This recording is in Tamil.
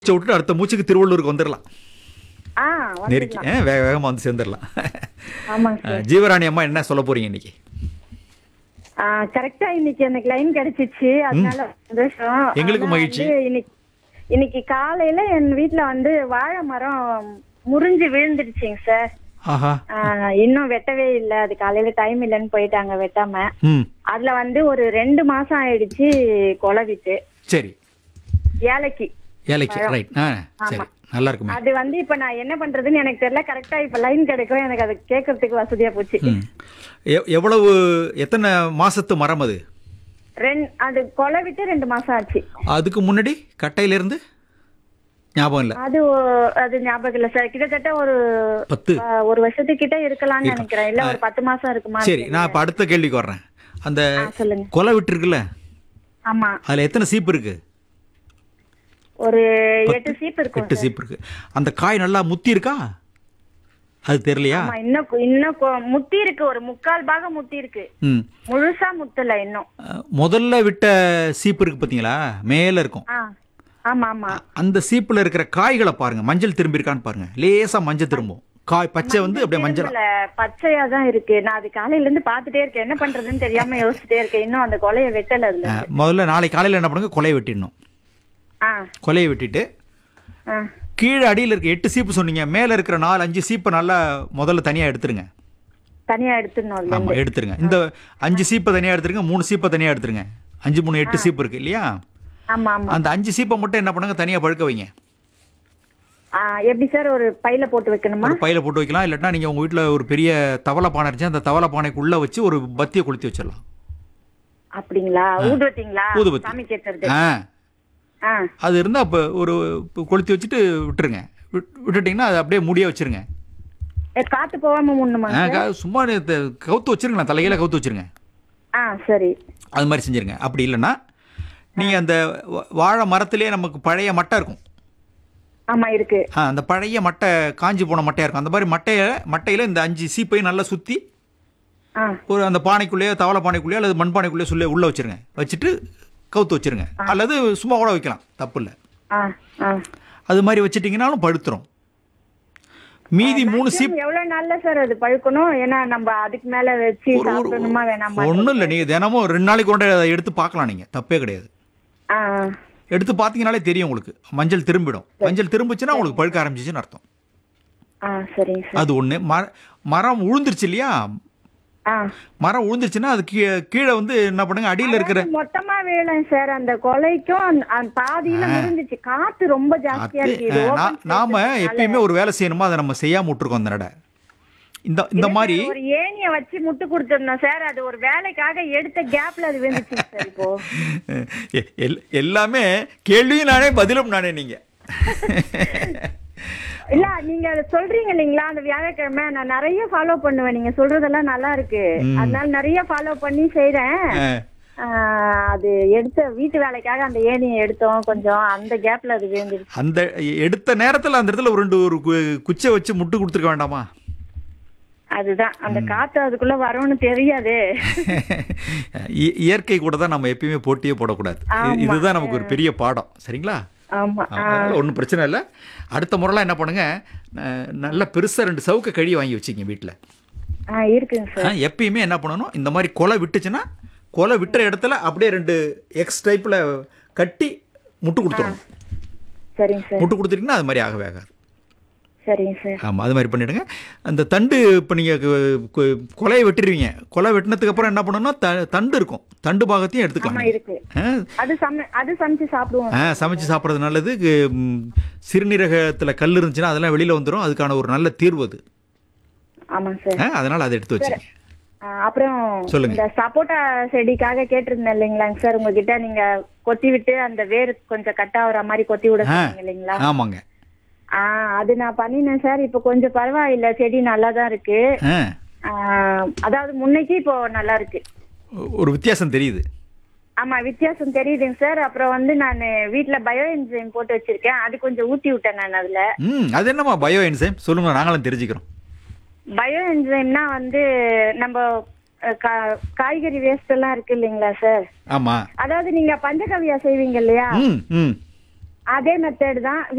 மூச்சை விட்டுட்டு அடுத்த மூச்சுக்கு திருவள்ளூருக்கு வந்துடலாம் ஆ நெருக்கி வந்துடலாம் ஆ, வேக வேகமாக வந்து சேர்ந்துடலாம் ஆமாங்க ஆ, சார் ஜீவராணி அம்மா என்ன சொல்ல போறீங்க இன்னைக்கு கரெக்டா இன்னைக்கு எனக்கு லைன் கிடைச்சிச்சு அதனால சந்தோஷம் எங்களுக்கு ஆனா மகிழ்ச்சி. வந்து இன்னைக்கு இன்னைக்கு காலையில என் வீட்ல வந்து வாழை மரம் முறிஞ்சு விழுந்துடுச்சுங்க சார் ஆஹா ஆ, இன்னும் வெட்டவே இல்ல அது காலையில டைம் இல்லைன்னு போயிட்டாங்க வெட்டாம ம் அதுல வந்து ஒரு ரெண்டு மாசம் ஆயிடுச்சு கொலை விட்டு சரி ஏலைக்கு ஏலைக்கு ரைட் ஆ சரி நல்லா இருக்குமே அது வந்து இப்ப நான் என்ன பண்றதுன்னு எனக்கு தெரியல கரெக்டா இப்ப லைன் கிடைக்கும் எனக்கு அது கேட்கறதுக்கு வசதியா போச்சு ம் எ- எவ்வளவு எத்தனை மாசத்து மரம் அது ரெண்டு அது கொலை விட்டு ரெண்டு மாசம் ஆச்சு அதுக்கு முன்னாடி கட்டையில இருந்து ஞாபகம் இல்ல அது ஒ- அது ஞாபகம் இல்ல சார் கிட்டத்தட்ட ஒரு பத்து ஆ, ஒரு வருஷத்துக்கிட்ட இருக்கலாம்னு நினைக்கிறேன் இல்ல ஒரு பத்து மாசம் இருக்குமா சரி நான் இப்ப அடுத்த கேள்விக்கு வர்றேன் அந்த ஆ, சொல்லுங்க கொலை விட்டு இருக்குல்ல ஆமா அதுல எத்தனை சீப்பு இருக்கு ஒரு எட்டு சீப் இருக்கும் எட்டு சீப்பு இருக்கு அந்த காய் நல்லா முத்தி இருக்கா அது தெரியலையா ஆமா இன்னும் கு- இன்னும் கொ- முத்தி இருக்கு ஒரு முக்கால் பாகம் முத்தி இருக்கு ம் முழுசா முத்தல இன்னும் அஹ், முதல்ல விட்ட சீப்பு இருக்கு பாத்தீங்களா மேல இருக்கும் ஆ ஆமா ஆமா அந்த சீப்புல இருக்கிற காய்களை பாருங்க மஞ்சள் திரும்பி இருக்கான்னு பாருங்க லேசா மஞ்சள் திரும்பும் காய் பச்சை வந்து அப்படியே மஞ்சள் இதுல பச்சையா தான் இருக்கு நான் அது காலையில இருந்து பாத்துட்டே இருக்கேன் என்ன பண்றதுன்னு தெரியாம யோசிச்சுட்டே இருக்கேன் இன்னும் அந்த கொலைய வெட்டல அதுல அஹ், முதல்ல நாளைக்கு காலையில என்ன பண்ணுங்க கொலையை வெட்டிடணும் ஆ கொலையை வெட்டிட்டு ஆ கீழே அடியில் இருக்க எட்டு சீப்பு சொன்னீங்க மேலே இருக்கிற நாலு அஞ்சு சீப்பை நல்லா முதல்ல தனியாக எடுத்துருங்க தனியா எடுத்துடணும் அதுல ஆமாம் எடுத்துருங்க இந்த அஞ்சு சீப்பை தனியாக எடுத்துருங்க மூணு சீப்பை தனியாக எடுத்துருங்க அஞ்சு மூணு எட்டு சீப்பு இருக்கு இல்லையா ஆமா ஆமா அந்த அஞ்சு சீப்பை மட்டும் என்ன பண்ணுங்க தனியாக பழுக்க வைங்க ஆ, எப்படி சார் ஒரு பையில போட்டு வைக்கணுமா ஒரு பையில போட்டு வைக்கலாம் இல்லாட்டினா நீங்கள் உங்கள் வீட்டில் ஒரு பெரிய தவளை பானை இருந்துச்சு அந்த தவளை பானைக்குள்ளே வச்சு ஒரு பத்தியை கொளுத்தி வச்சிடலாம் அப்படிங்களா ஊதுவத்தீங்களா ஊதுபத்தி. சாமி கேட்கறது ஆ ஆ அது இருந்தால் அப்போ ஒரு இப்போ கொளுத்தி வச்சுட்டு விட்டுருங்க விட்- விட்டுட்டிங்கன்னா அதை அப்படியே மூடியே வச்சிருங்க ஏ, காத்து போகாம முன்னுமா ஆ, கா- சும்மா நீ த- கவுத்து வச்சிருங்களேன் தலையில கவுத்து வச்சிருங்க ஆ சரி அது மாதிரி செஞ்சிருங்க அப்படி இல்லைன்னா நீங்கள் அந்த வா- வாழை மரத்திலே நமக்கு பழைய மட்டை இருக்கும் ஆமா இருக்கு ஆ அந்த பழைய மட்டை காஞ்சி போன மட்டையாக இருக்கும் அந்த மாதிரி மட்டையை மட்டையில் இந்த அஞ்சு சீப்பையும் நல்லா சுற்றி ஆ ஒரு அந்த பானைக்குள்ளேயோ தவளை பானைக்குள்ளேயோ அல்லது மண் பானைக்குள்ளேயோ சொல்லி உள்ளே வச்சிருங்க வச்சுட்டு கவுத்து வச்சிருங்க அல்லது சும்மா கூட வைக்கலாம் தப்பு இல்லை ஆ ஆ அது மாதிரி வச்சிட்டிங்கனாலும் பழுத்துரும் மீதி மூணு சீப் எவ்வளவு நாள்ல சார் அது பழுக்கணும் ஏன்னா நம்ம அதுக்கு மேல வச்சு சாப்பிடணுமா வேணாமா ஒன்றும் இல்லை நீங்கள் தினமும் ரெண்டு நாளைக்கு கொண்டு அதை எடுத்து பார்க்கலாம் நீங்கள் தப்பே கிடையாது ஆ ஆ. எடுத்து பார்த்தீங்கனாலே தெரியும் உங்களுக்கு மஞ்சள் திரும்பிடும் மஞ்சள் திரும்பிச்சுன்னா உங்களுக்கு பழுக்க ஆரம்பிச்சிச்சுன்னு அர்த்தம் ஆ சரிங்க சார் அது ஒன்று மர மரம் உழுந்துருச்சு இல்லையா ஆ மரம் உழுந்துருச்சுன்னா அது கீழே கீழே வந்து என்ன பண்ணுங்க அடியில் இருக்கிற அதாவது மொத்தமா வேணும் சார் அந்த கொலைக்கும் அந்த- அந்த பாதியில முடிஞ்சிச்சு காத்து ரொம்ப ஜாஸ்தியா அது, இருக்கு இது அஹ், open நா- நாம space எப்பயுமே ஒரு வேலை செய்யணுமோ அதை நம்ம செய்யாம விட்டுருக்கோம் அந்த நட இந்த இந்த மாதிரி ஒரு ஏணிய வச்சு முட்டு கொடுத்துருந்தோம் சார் அது ஒரு வேலைக்காக எடுத்த கேப்ல அது விழுந்துச்சு சார் இப்போ எ- எல்- எல்லாமே கேள்வியும் நானே பதிலும் நானே நீங்க இல்ல நீங்க அதை சொல்றீங்க இல்லைங்களா அந்த வியாழக்கிழமை நான் நிறைய ஃபாலோ பண்ணுவேன் நீங்க சொல்றதெல்லாம் நல்லா இருக்கு அதனால நிறைய ஃபாலோ பண்ணி செய்றேன் அஹ், ஆஹ் அது எடுத்த வீட்டு வேலைக்காக அந்த ஏணியை எடுத்தோம் கொஞ்சம் அந்த கேப்ல அது விழுந்துருச்சு அந்த எடுத்த நேரத்துல அந்த இடத்துல ஒரு ரெண்டு ஒரு கு- குச்சை வச்சு முட்டு கொடுத்துருக்க வேண்டாமா அதுதான் அந்த காத்து அதுக்குள்ள வரும்னு தெரியாது இ- இயற்கை கூட தான் நம்ம எப்பயுமே போட்டியே போடக்கூடாது இது- இதுதான் நமக்கு ஒரு பெரிய பாடம் சரிங்களா ஆமா ஒன்றும் பிரச்சனை இல்லை அடுத்த முறைலாம் என்ன பண்ணுங்க ந- நல்ல பெருசா ரெண்டு சவுக்க கழி வாங்கி வச்சுங்க வீட்டில் ஆஹ் இருக்குங்க சார் எப்பயுமே என்ன பண்ணணும் இந்த மாதிரி கொலை விட்டுச்சுன்னா கொலை விட்டுற இடத்துல அப்படியே ரெண்டு எக்ஸ் டைப்பில் கட்டி முட்டு கொடுத்துடணும் சரிங்க சார் முட்டு கொடுத்துட்டீங்கன்னா அது மாதிரி ஆகவே ஆகாது சரிங்க சார் ஆமாம் அது மாதிரி பண்ணிவிடுங்க அந்த தண்டு இப்போ நீங்கள் கொலையை வெட்டிடுவீங்க கொலை வெட்டினதுக்கு அப்புறம் என்ன பண்ணணும்னா த தண்டு இருக்கும் தண்டு பாகத்தையும் ஆமா எடுத்துக்கலாம் இருக்கு ஆ, அது சம அது சமைச்சு சாப்பிடுவோம் ஆ சமைச்சு சாப்பிட்றது நல்லது கு- ம், சிறுநீரகத்தில் கல் இருந்துச்சுன்னா அதெல்லாம் வெளியில் வந்துடும் அதுக்கான ஒரு நல்ல தீர்வு அது ஆமாங்க சார் ஆ, அதனால் அதை எடுத்து வச்சுங்க ஆஹ் அப்புறம் சொல்லுங்க. இந்த சப்போட்டா செடிக்காக கேட்டிருந்தேன் இல்லைங்களாங்க சார் உங்ககிட்ட நீங்க கொத்தி விட்டு அந்த வேர் கொஞ்சம் கட் ஆகுற மாதிரி கொத்தி விட ஆ சொன்னீங்க இல்லைங்களா ஆமாங்க ஆஹ் அது நான் பண்ணினேன் சார் இப்போ கொஞ்சம் பரவாயில்ல செடி நல்லா தான் இருக்கு ஆ ஆஹ் அதாவது முன்னைக்கு இப்போ நல்லா இருக்கு ஒரு வித்தியாசம் தெரியுது ஆமா வித்தியாசம் தெரியுதுங்க சார் அப்புறம் வந்து நான் வீட்ல பயோ என்ஜைம் போட்டு வச்சிருக்கேன் அது கொஞ்சம் ஊத்தி விட்டேன் நான் அதுல ம் அது என்னம்மா பயோ என்சைம் சொல்லுங்க நாங்களும் தெரிஞ்சுக்கிறோம் பயோ என்ஜைம்னா வந்து நம்ம அஹ், கா- காய்கறி வேஸ்ட் எல்லாம் இருக்கு இல்லைங்களா சார் ஆமாம் அதாவது நீங்க பஞ்சகவியா செய்வீங்க இல்லையா ம் ம் அதே மெத்தட் தான்